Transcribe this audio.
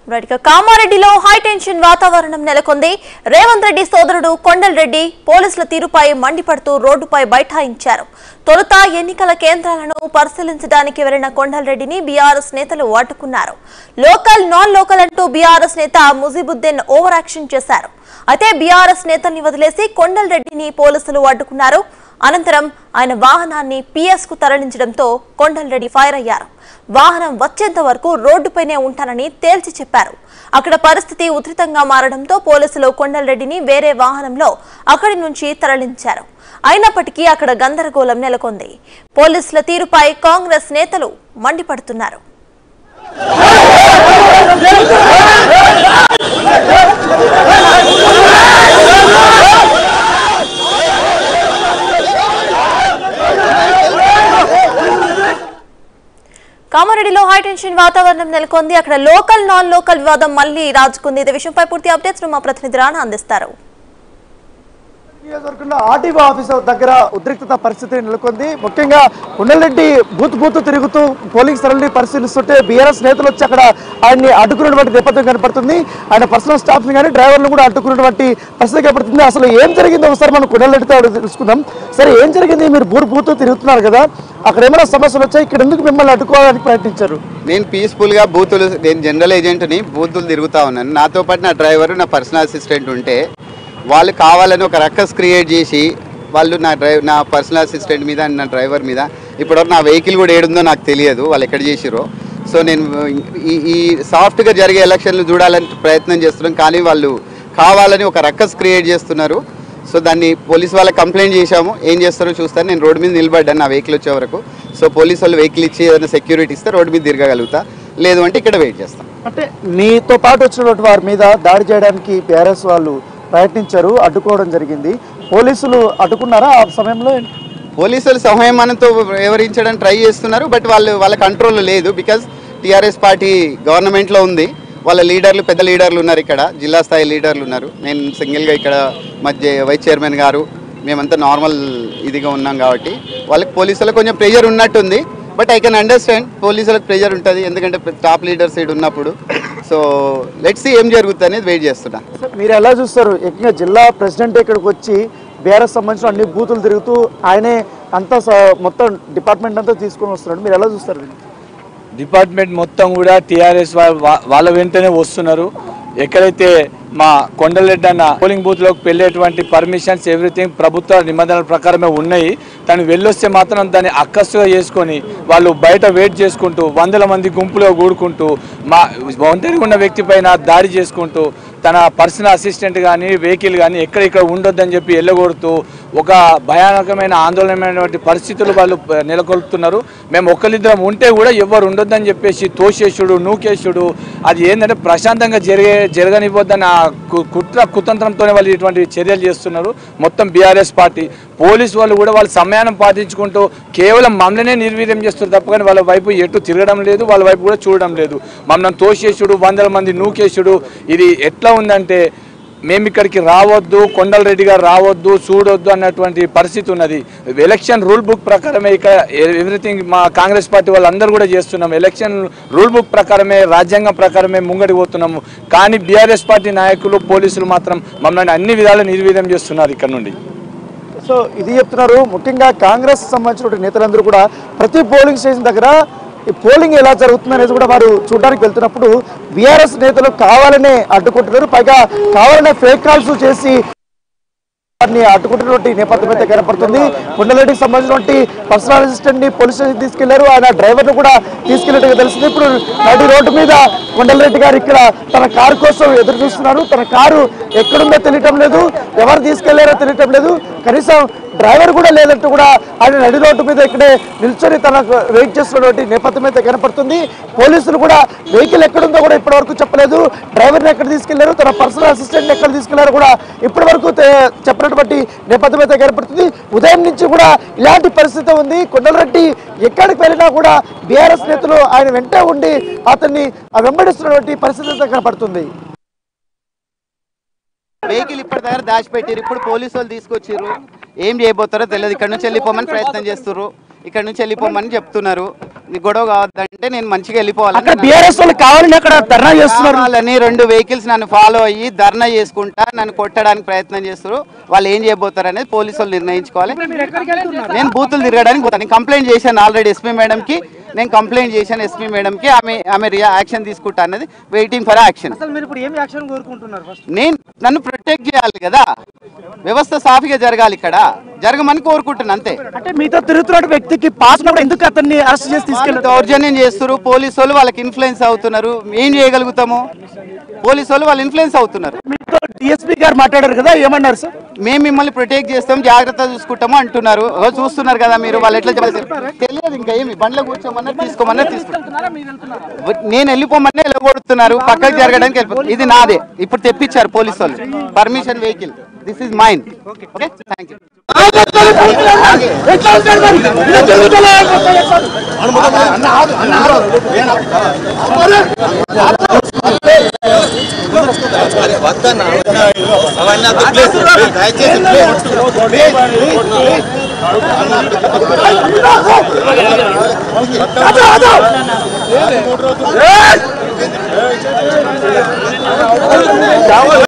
Right గా కామారెడ్డిలో high tension వాతావరణం నెలకొంది రేవంత్ రెడ్డి సోదరుడు కొండల్ రెడ్డి పోలీసుల తీరుపై మండిపడుతూ రోడ్డుపై బైఠాయించారు తొలుత ఎన్నికల కేంద్రాలను పరిశీలించడానికి వెళ్లిన కొండల్ రెడ్డిని బీఆర్ఎస్ నేతలు అడ్డుకున్నారు లోకల్ నాన్ లోకల్ అంటూ బీఆర్ఎస్ నేత ముజీబుద్దీన్ ఓవర్ యాక్షన్ చేశారు అయితే బీఆర్ఎస్ నేతల్ని వదిలేసి కొండల్ రెడ్డిని పోలీసులు అడ్డుకున్నారు అనంతరం ఆయన వాహనాన్ని పిఎస్ కు తరలించడంతో కొండల్ రెడ్డి ఫైర్ అయ్యారు వాహనం వచ్చేంత వరకు రోడ్డుపైనే ఉంటానని తేల్చి చెప్పారు అక్కడ పరిస్థితి ఉధృతంగా మారడంతో పోలీసులు కొండల్ రెడ్డిని వేరే వాహనంలో అక్కడి నుంచి తరలించారు అయినప్పటికీ అక్కడ గందరగోళం నెలకొంది పోలీసుల తీరుపై కాంగ్రెస్ నేతలు మండిపడుతున్నారు కామారెడ్డిలో హై టెన్షన్ వాతావరణం నెలకొంది అక్కడ లోకల్ నాన్ లోకల్ వివాదం మళ్ళీ రాజుకుంది ఇదే విషయంపై పూర్తి అప్డేట్స్ మా ప్రతినిధి రాణా అందిస్తారు నియోజకవర్గంలో ఆర్టీఓ ఆఫీస్ దగ్గర ఉద్రిక్తత పరిస్థితి నెలకొంది ముఖ్యంగా ఉండలరెడ్డి బూత్ బూత్ తిరుగుతూ పోలింగ్ సరళిని పరిశీలిస్తుంటే బీఆర్ఎస్ నేతలు వచ్చి అక్కడ ఆయన్ని అడ్డుకున్నటువంటి నేపథ్యం కనపడుతుంది ఆయన పర్సనల్ స్టాఫ్ ని కానీ డ్రైవర్లను కూడా అడ్డుకున్నటువంటి పరిస్థితి కనపడుతుంది అసలు ఏం జరిగిందో ఒకసారి మనం కొండలరెడ్డితో అడిగి తెలుసుకుందాం సరే ఏం జరిగింది మీరు బూత్ బూత్ తిరుగుతున్నారు కదా అక్కడ ఏమైనా సమస్యలు వచ్చాయి ఇక్కడ ఎందుకు మిమ్మల్ని అడ్డుకోవడానికి ప్రయత్నించారు నేను పీస్ఫుల్గా బూతులు నేను జనరల్ ఏజెంట్ని బూతులు తిరుగుతా ఉన్నాను నాతో పాటు నా డ్రైవర్ నా పర్సనల్ అసిస్టెంట్ ఉంటే వాళ్ళు కావాలని ఒక రక్కస్ క్రియేట్ చేసి వాళ్ళు నా డ్రైవ్ నా పర్సనల్ అసిస్టెంట్ మీద నా డ్రైవర్ మీద ఇప్పటివరకు నా వెహికల్ కూడా ఏడుందో నాకు తెలియదు వాళ్ళు ఎక్కడ చేసిరో సో నేను ఈ ఈ సాఫ్ట్గా జరిగే ఎలక్షన్లు చూడాలని ప్రయత్నం చేస్తున్నాం కానీ వాళ్ళు కావాలని ఒక రక్కస్ క్రియేట్ చేస్తున్నారు సో దాన్ని పోలీస్ వాళ్ళకి కంప్లైంట్ చేశాము ఏం చేస్తారో చూస్తాను నేను రోడ్డు మీద నిలబడ్డాను నా వెహికల్ వచ్చే వరకు సో పోలీస్ వాళ్ళు వెహికల్ ఇచ్చి ఏదైనా సెక్యూరిటీ ఇస్తే రోడ్డు మీద తిరగగలుగుతా లేదు అంటే ఇక్కడ వెయిట్ చేస్తాం అంటే మీతో పాటు వచ్చినటువంటి వారి మీద దాడి చేయడానికి బీఆర్ఎస్ వాళ్ళు ప్రయత్నించారు అడ్డుకోవడం జరిగింది పోలీసులు అడ్డుకున్నారా ఆ సమయంలో పోలీసులు సంయమనంతో వివరించడానికి ట్రై చేస్తున్నారు బట్ వాళ్ళు వాళ్ళ కంట్రోల్లో లేదు బికాజ్ టీఆర్ఎస్ పార్టీ గవర్నమెంట్లో ఉంది వాళ్ళ లీడర్లు పెద్ద లీడర్లు ఉన్నారు ఇక్కడ జిల్లా స్థాయి లీడర్లు ఉన్నారు నేను సింగిల్గా ఇక్కడ మధ్య వైస్ చైర్మన్ గారు మేమంతా నార్మల్ ఇదిగా ఉన్నాం కాబట్టి వాళ్ళకి పోలీసులకు కొంచెం ప్రెషర్ ఉన్నట్టుంది బట్ ఐ కెన్ అండర్స్టాండ్ పోలీసులకు ప్రెషర్ ఉంటుంది ఎందుకంటే టాప్ లీడర్ సైడ్ ఉన్నప్పుడు సో లెట్స్ సి ఏం జరుగుతుంది అనేది వెయిట్ చేస్తున్నా సార్, మీరు ఎలా చూస్తారు ఎక్కువగా జిల్లా ప్రెసిడెంట్ ఇక్కడికి వచ్చి బీఆర్ఎస్ సంబంధించిన అన్ని బూతులు తిరుగుతూ ఆయనే అంతా స- మొత్తం డిపార్ట్మెంట్ అంతా తీసుకొని వస్తున్నాడు మీరు ఎలా చూస్తారు దీన్ని? డిపార్ట్మెంట్ మొత్తం కూడా టీఆర్ఎస్ వాళ్ళ వెంటనే వస్తున్నారు ఎక్కడైతే మా కొండలెడ్డి అన్న పోలింగ్ బూత్ లోకి వెళ్ళేటువంటి పర్మిషన్స్ ఎవ్రీథింగ్ ప్రభుత్వ నిబంధనల ప్రకారమే ఉన్నాయి తను వెళ్ళొస్తే మాత్రం దాన్ని అక్కస్సుగా చేసుకొని వాళ్ళు బయట వెయిట్ చేసుకుంటూ వందల మంది గుంపులో కూడుకుంటూ మా ఒంటరిగా ఉన్న వ్యక్తి పైన దాడి చేసుకుంటూ తన పర్సనల్ అసిస్టెంట్ కానీ వెహికల్ కానీ ఎక్కడ ఇక్కడ ఉండొద్దని చెప్పి వెళ్ళగొడుతూ ఒక భయానకమైన ఆందోళనమైనటువంటి పరిస్థితులు వాళ్ళు ప- నెలకొల్పుతున్నారు మేము ఒక్కరిద్దరం ఉంటే కూడా ఎవరు ఉండొద్దని చెప్పేసి తోసేసుడు నూకేసుడు అది ఏంటంటే ప్రశాంతంగా జరిగే జరగనివ్వద్దని ఆ కు- కుట్ర కుతంత్రంతోనే వాళ్ళు ఇటువంటి చర్యలు చేస్తున్నారు మొత్తం బీఆర్ఎస్ పార్టీ పోలీసు వాళ్ళు కూడా వాళ్ళ సమయాన్ని పాటించుకుంటూ కేవలం మమ్మల్నే నిర్వీర్యం చేస్తారు తప్ప కానీ వాళ్ళ వైపు ఎటు తిరగడం లేదు వాళ్ళ వైపు కూడా చూడడం లేదు మమ్మల్ని తోసేసుడు వందల మంది నూకేసుడు ఇది ఎట్లా ఉందంటే మేము ఇక్కడికి రావద్దు కొండల రెడ్డి గారు రావద్దు చూడొద్దు అన్నటువంటి పరిస్థితి ఉన్నది ఎలక్షన్ రూల్ బుక్ ప్రకారమే ఇక్కడ ఎవ్రీథింగ్ మా కాంగ్రెస్ పార్టీ వాళ్ళందరూ కూడా చేస్తున్నాం ఎలక్షన్ రూల్ బుక్ ప్రకారమే రాజ్యాంగం ప్రకారమే ముంగడి పోతున్నాము కానీ బీఆర్ఎస్ పార్టీ నాయకులు పోలీసులు మాత్రం మమ్మల్ని అన్ని విధాలు నిర్వీర్యం చేస్తున్నారు ఇక్కడ నుండి సో ఇది చెప్తున్నారు ముఖ్యంగా కాంగ్రెస్ సంబంధించిన నేతలందరూ కూడా ప్రతి పోలింగ్ స్టేషన్ దగ్గర ఈ పోలింగ్ ఎలా జరుగుతుంది అనేది కూడా వారు చూడడానికి వెళ్తున్నప్పుడు బీఆర్ఎస్ నేతలు కావాలనే అడ్డుకుంటున్నారు పైగా కావాలనే ఫేక్ కాల్స్ చేసి వారిని అడ్డుకుంటున్నటువంటి నేపథ్యం అయితే కనపడుతుంది కొండలరెడ్డికి సంబంధించినటువంటి పర్సనల్ అసిస్టెంట్ ని పోలీస్ స్టేషన్ తీసుకెళ్లారు ఆయన డ్రైవర్ ను కూడా తీసుకెళ్ళినట్టుగా తెలిసింది ఇప్పుడు నడి రోడ్డు మీద కొండలరెడ్డి గారు ఇక్కడ తన కారు కోసం ఎదురు చూస్తున్నారు తన కారు ఎక్కడుందో తెలియటం లేదు ఎవరు తీసుకెళ్లారో తెలియటం లేదు కనీసం డ్రైవర్ కూడా లేదంటూ కూడా ఆయన నడి రోడ్డు మీద ఇక్కడే నిల్చొని తనకు వెయిట్ చేస్తున్నటువంటి నేపథ్యం అయితే కనపడుతుంది పోలీసులు కూడా వెహికల్ ఎక్కడుందో కూడా ఇప్పటివరకు చెప్పలేదు డ్రైవర్ని ఎక్కడ తీసుకెళ్లారు తన పర్సనల్ అసిస్టెంట్ ఎక్కడ తీసుకెళ్లారు కూడా ఇప్పటి వరకు చెప్పినటువంటి నేపథ్యం అయితే కనపడుతుంది ఉదయం నుంచి కూడా ఇలాంటి పరిస్థితి ఉంది కొండలరెడ్డి ఎక్కడికి వెళ్ళినా కూడా బీఆర్ఎస్ నేతలు ఆయన వెంటే ఉండి అతన్ని వెంబడిస్తున్నటువంటి పరిస్థితి అయితే కనపడుతుంది వెహికల్ ఇప్పటి దగ్గర దాచిపెట్టారు ఇప్పుడు పోలీసు వాళ్ళు తీసుకొచ్చారు ఏం చేయబోతారో తెలియదు ఇక్కడ నుంచి వెళ్ళిపోమని ప్రయత్నం చేస్తున్నారు ఇక్కడ నుంచి వెళ్ళిపోమని చెప్తున్నారు నీకు గొడవ కావద్దంటే నేను మంచిగా వెళ్ళిపోవాలి అక్కడ బీఆర్ఎస్ వాళ్ళు కావాలని అక్కడ ధర్నా చేస్తున్నారు వాళ్ళని రెండు వెహికల్స్ నన్ను ఫాలో అయ్యి ధర్నా చేసుకుంటా నన్ను కొట్టడానికి ప్రయత్నం చేస్తారు వాళ్ళు ఏం చేయబోతారు అనేది పోలీసు వాళ్ళు నిర్ణయించుకోవాలి నేను బూతులు తిరగడానికి పోతాను నేను కంప్లైంట్ చేశాను ఆల్రెడీ ఎస్పీ మేడంకి నేను కంప్లైంట్ చేశాను ఎస్పీ మేడంకి ఆమె ఆమె రియా యాక్షన్ తీసుకుంటా అన్నది వెయిటింగ్ ఫర్ యాక్షన్ అసలు మీరు ఇప్పుడు ఏం యాక్షన్ కోరుకుంటున్నారు ఫస్ట్ నేను నన్ను ప్రొటెక్ట్ చేయాలి కదా వ్యవస్థ సాఫీగా జరగాలి ఇక్కడ జరగమని కోరుకుంటున్నాను అంతే అంటే మీతో తిరుగుతున్న వ్యక్తికి పాస్ ఉన్నప్పుడు ఎందుకు అతన్ని అరెస్ట్ చేసి వాళ్ళు తీసుకెళ్ళారు దౌర్జన్యం చేస్తారు పోలీసు వాళ్ళు వాళ్ళకి ఇన్ఫ్లుయెన్స్ అవుతున్నారు ఏం చేయగలుగుతాము పోలీసు వాళ్ళు వాళ్ళు ఇన్ఫ్లుయెన్స్ అవుతున్నారు మీతో డిఎస్పీ గారు మాట్లాడారు కదా ఏమన్నారు సార్ మేము మిమ్మల్ని ప్రొటెక్ట్ చేస్తాం జాగ్రత్త చూసుకుంటాము అంటున్నారు ఓ చూస్తున్నారు కదా మీరు వాళ్ళు ఎట్లా చెప్పారు తెలియదు ఇంకా ఏమి బండ్లో కూర్చోమన్నారు తీసుకోమన్నారు తీసుకుంటారు నేను వెళ్ళిపోమని వెళ్ళగొడుతున్నారు పక్కకి జరగడానికి వెళ్ళిపోతున్నారు ఇది నాదే ఇప్పుడు తెప్పించారు పోలీసు వాళ్ళు permission vehicle this is mine okay thank you దయచేసి